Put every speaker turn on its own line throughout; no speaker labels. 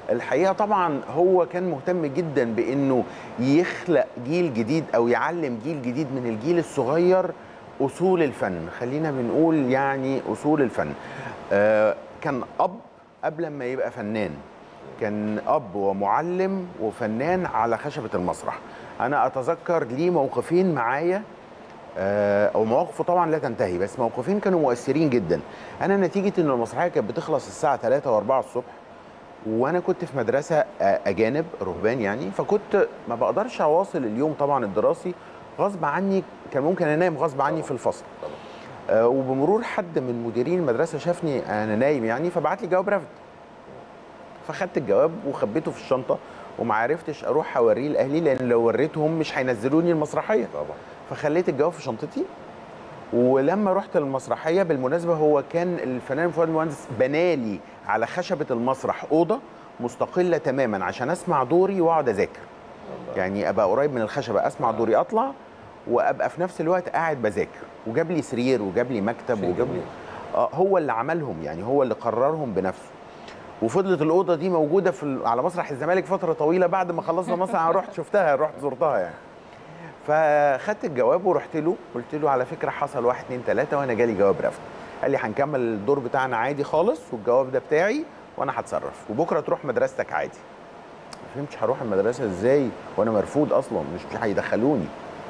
الحقيقه طبعا هو كان مهتم جدا بانه يخلق جيل جديد او يعلم جيل جديد من الجيل الصغير اصول الفن خلينا بنقول يعني اصول الفن آه كان اب قبل ما يبقى فنان كان اب ومعلم وفنان على خشبه المسرح انا اتذكر ليه موقفين معايا آه، او مواقفه طبعا لا تنتهي بس موقفين كانوا مؤثرين جدا انا نتيجه ان المسرحيه كانت بتخلص الساعه 3 و4 الصبح وانا كنت في مدرسه آه، اجانب رهبان يعني فكنت ما بقدرش اواصل اليوم طبعا الدراسي غصب عني كان ممكن انام غصب عني في الفصل آه، وبمرور حد من مديرين المدرسه شافني انا نايم يعني فبعت لي جواب رفض فخدت الجواب وخبيته في الشنطه وما عرفتش اروح اوريه لاهلي لان لو وريتهم مش هينزلوني المسرحيه
طبعا
فخليت الجواب في شنطتي ولما رحت المسرحيه بالمناسبه هو كان الفنان فؤاد المهندس بنالي على خشبه المسرح اوضه مستقله تماما عشان اسمع دوري واقعد اذاكر يعني ابقى قريب من الخشبه اسمع دوري اطلع وابقى في نفس الوقت قاعد بذاكر وجاب لي سرير وجاب لي مكتب
شيء
وجاب لي
جميل.
آه هو اللي عملهم يعني هو اللي قررهم بنفسه وفضلت الاوضه دي موجوده في ال- على مسرح الزمالك فتره طويله بعد ما خلصنا مسرح أنا رحت شفتها رحت زرتها يعني فخدت الجواب ورحت له قلت له على فكره حصل واحد اتنين تلاته وانا جالي جواب رفض قال لي هنكمل الدور بتاعنا عادي خالص والجواب ده بتاعي وانا هتصرف وبكره تروح مدرستك عادي ما فهمتش هروح المدرسه ازاي وانا مرفوض اصلا مش مش هيدخلوني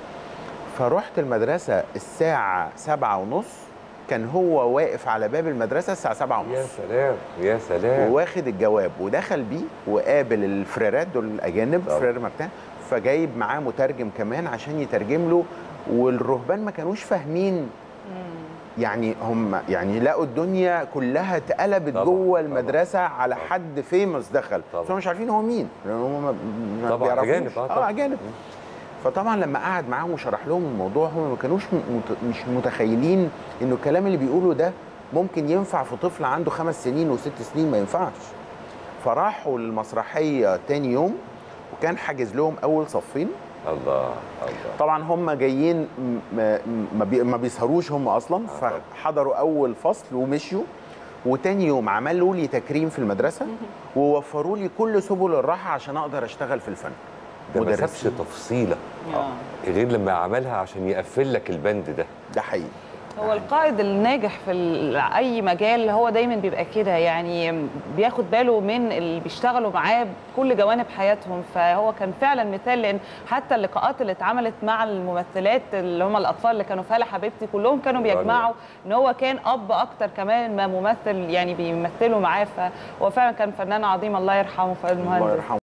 فرحت المدرسه الساعه سبعة ونص كان هو واقف على باب المدرسه الساعه سبعة
يا
ونص
سلام يا سلام
وواخد الجواب ودخل بيه وقابل الفريرات دول الاجانب
طبعا.
فرير مكتان فجايب معاه مترجم كمان عشان يترجم له والرهبان ما كانوش فاهمين يعني هم يعني لقوا الدنيا كلها اتقلبت
طبعا،
جوه
طبعا،
المدرسه على
طبعا.
حد فيمس دخل
طبعا.
بس هم مش عارفين هو مين لان هم ما- ما
طبعا،
بيعرفوش.
أجانب، آه، طبعا.
اه اجانب فطبعا لما قعد معاهم وشرح لهم الموضوع هم ما كانوش م- مت- مش متخيلين انه الكلام اللي بيقوله ده ممكن ينفع في طفل عنده خمس سنين وست سنين ما ينفعش فراحوا المسرحيه تاني يوم وكان حاجز لهم اول صفين
الله الله
طبعا هم جايين م- م- ما بي- ما بيسهروش هم اصلا
طبعا.
فحضروا اول فصل ومشيوا وتاني يوم عملوا لي تكريم في المدرسه ووفروا لي كل سبل الراحه عشان اقدر اشتغل في الفن
ده ما
مدرسين.
سابش تفصيله
آه.
غير لما عملها عشان يقفل لك البند ده
ده حقيقي
هو القائد الناجح في ال- اي مجال هو دايما بيبقى كده يعني بياخد باله من اللي بيشتغلوا معاه بكل جوانب حياتهم فهو كان فعلا مثال لان حتى اللقاءات اللي اتعملت مع الممثلات اللي هم الاطفال اللي كانوا في هلا حبيبتي كلهم كانوا
رانيا.
بيجمعوا ان هو كان اب اكتر كمان ما ممثل يعني بيمثلوا معاه فهو فعلا كان فنان عظيم الله يرحمه فؤاد
الله
المهندس
يرحمه